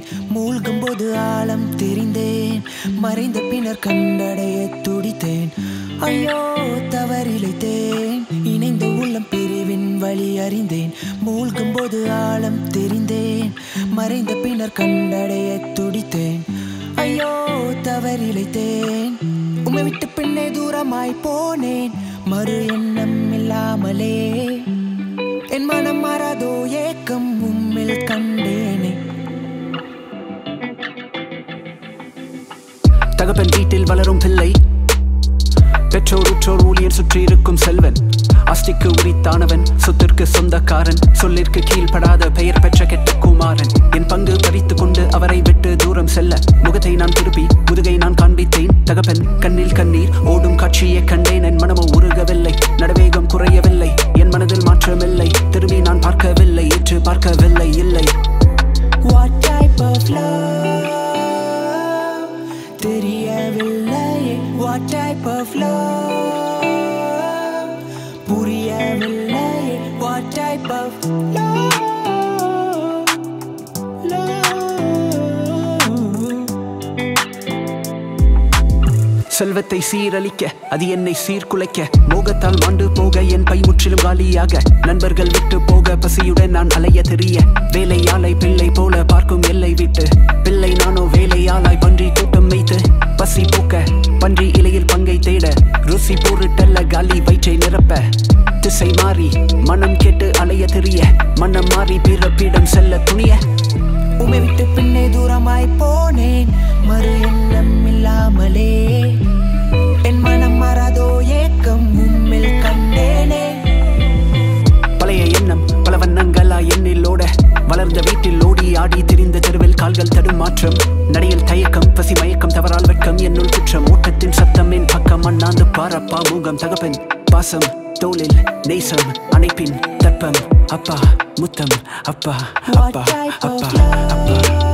மூழ்கும் போது ஆழம் தெரிந்தேன் மறைந்த பின்னர் கண்டடைய துடித்தேன் ஐயோ தவறிழைத்தேன் இணைந்த உள்ளம் பிரிவின் வழி அறிந்தேன் மூழ்கும் போது ஆழம் தெரிந்தேன் மறைந்த பின்னர் கண்டடைய துடித்தேன் ஐயோ தவறிழைத்தேன் உம்மை விட்டு பின்னே தூரமாய் போனேன் மறு எண்ணம் இல்லாமலே என் மனம் மாறாதோ ஏக்கம் உம்மில் கண்டேனே தகப்பன் வீட்டில் வளரும் பிள்ளை பெற்றோர் உற்றோர் ஊழியர் சுற்றி இருக்கும் செல்வன் அஸ்திக்கு உரித்தானவன் சொத்திற்கு சொந்தக்காரன் சொல்லிற்கு கீழ்ப்படாத பெயர் பெற்ற கெட்ட குமாரன் என் பங்கு பறித்து கொண்டு அவரை விட்டு தூரம் செல்ல முகத்தை நான் திருப்பி முதுகை நான் காண்பித்தேன் தகப்பன் கண்ணில் கண்ணீர் ஓடும் காட்சியை கண்டேன் என் மனமோ உருகவில்லை நடவேகம் குறையவில்லை என் மனதில் மாற்றமில்லை திரும்பி நான் பார்க்கவில்லை ஏற்று பார்க்கவில்லை இல்லை What type of love தெரியவில்லை What type of love புரியவில்லை What type of love love செல்வத்தை சீரழிக்க அது என்னை சீர்குலைக்க மோகத்தால் மாண்டு போக என் பை முற்றிலும் காலியாக நண்பர்கள் விட்டு போக பசியுடன் நான் அலைய தெரிய வேலையாளை பிள்ளை போல பார்க்கும் எல்லை விட்டு பிள்ளை நானோ வேலையாளாய் பன்றி கூட்டம் வைத்து பசி போக்க பன்றி இலையில் பங்கை தேட ருசி பொருட்டல்ல காலி வயிற்றை நிரப்ப திசை மாறி மனம் கேட்டு அலைய தெரிய மனம் மாறி பிறப்பிடம் செல்ல துணிய உம்மை விட்டு பின்னே தூரமாய் போனேன் மறு எண்ணம் இல்லாமலே என் மனம் மாறாதோ ஏக்கம் உம்மில் கண்டேனே பழைய எண்ணம் பல வண்ணங்களா எண்ணிலோட வளர்ந்த வீட்டில் ஓடி ஆடி திரிந்த தெருவில் கால்கள் தடுமாற்றம் நடையில் தயக்கம் பசி மயக்கம் தவறால் வெட்கம் என்னுள் குற்றம் ஓட்டத்தின் சத்தம் என் பக்கம் அண்ணாந்து பாரப்பா மூகம் தகப்பன் பாசம் தோளில் நேசம் அணைப்பின் தர்ப்பம் அப்பா முத்தம் அப்பா What அப்பா type of அப்பா அப்பா love